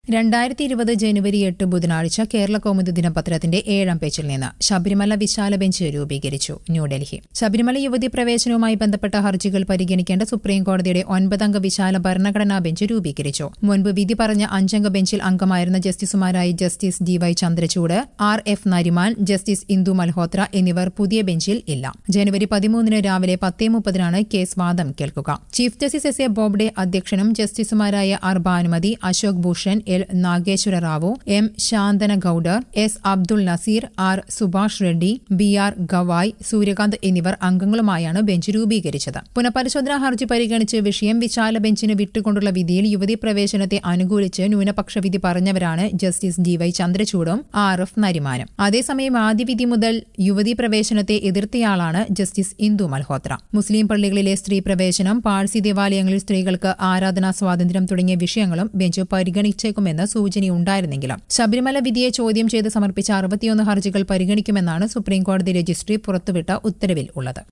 രണ്ടായിരത്തി ഇരുപത് ജനുവരി എട്ട് ബുധനാഴ്ച കേരള കൗമുദി ദിനപത്രത്തിന്റെ ഏഴാം പേജിൽ നിന്ന് ശബരിമല വിശാല ബെഞ്ച് രൂപീകരിച്ചു ന്യൂഡൽഹി ശബരിമല യുവതി പ്രവേശനവുമായി ബന്ധപ്പെട്ട ഹർജികൾ പരിഗണിക്കേണ്ട സുപ്രീം കോടതിയുടെ ഒൻപതംഗ വിശാല ഭരണഘടനാ ബെഞ്ച് രൂപീകരിച്ചു മുൻപ് വിധി പറഞ്ഞ അഞ്ചംഗ ബെഞ്ചിൽ അംഗമായിരുന്ന ജസ്റ്റിസുമാരായി justice D Y Chandrachud R F Nariman justice Indu Malhotra എന്നിവർ പുതിയ ബെഞ്ചിൽ ഇല്ല ജനുവരി പതിമൂന്നിന് രാവിലെ പത്തേ മുപ്പതിനാണ് കേസ് വാദം കേൾക്കുക chief justice S A Bobde അധ്യക്ഷനും ജസ്റ്റിസുമാരായ R Bhanumathi Ashok Bhushan L Nageswara Rao M Shantana Goudar S Abdul Nazeer R Subhash Reddy B R Gavai Suryakant എന്നിവർ അംഗങ്ങളുമായാണ് ബെഞ്ച് രൂപീകരിച്ചത് പുനഃപരിശോധനാ ഹർജി പരിഗണിച്ച് വിഷയം വിശാല ബെഞ്ചിന് വിട്ടുകൊണ്ടുള്ള വിധിയിൽ യുവതി പ്രവേശനത്തെ അനുകൂലിച്ച് ന്യൂനപക്ഷ വിധി പറഞ്ഞവരാണ് ജസ്റ്റിസ് ഡി വൈ ചന്ദ്രചൂഡും ആർ എഫ് നരിമാനും അതേസമയം ആദ്യ വിധി മുതൽ യുവതി പ്രവേശനത്തെ എതിർത്തയാളാണ് ജസ്റ്റിസ് ഇന്ദു മൽഹോത്ര മുസ്ലിം പള്ളികളിലെ സ്ത്രീ പ്രവേശനം പാഴ്സി ദേവാലയങ്ങളിൽ സ്ത്രീകൾക്ക് ആരാധനാ സ്വാതന്ത്ര്യം തുടങ്ങിയ വിഷയങ്ങളും ബെഞ്ച് പരിഗണിച്ചേക്കുമെന്ന് സൂചനയുണ്ടായിരുന്നെങ്കിലും ശബരിമല വിധിയെ ചോദ്യം ചെയ്ത് സമർപ്പിച്ച അറുപത്തിയൊന്ന് ഹർജികൾ പരിഗണിക്കുമെന്നാണ് സുപ്രീംകോടതി രജിസ്ട്രി പുറത്തുവിട്ട ഉത്തരവിൽ ഉള്ളത്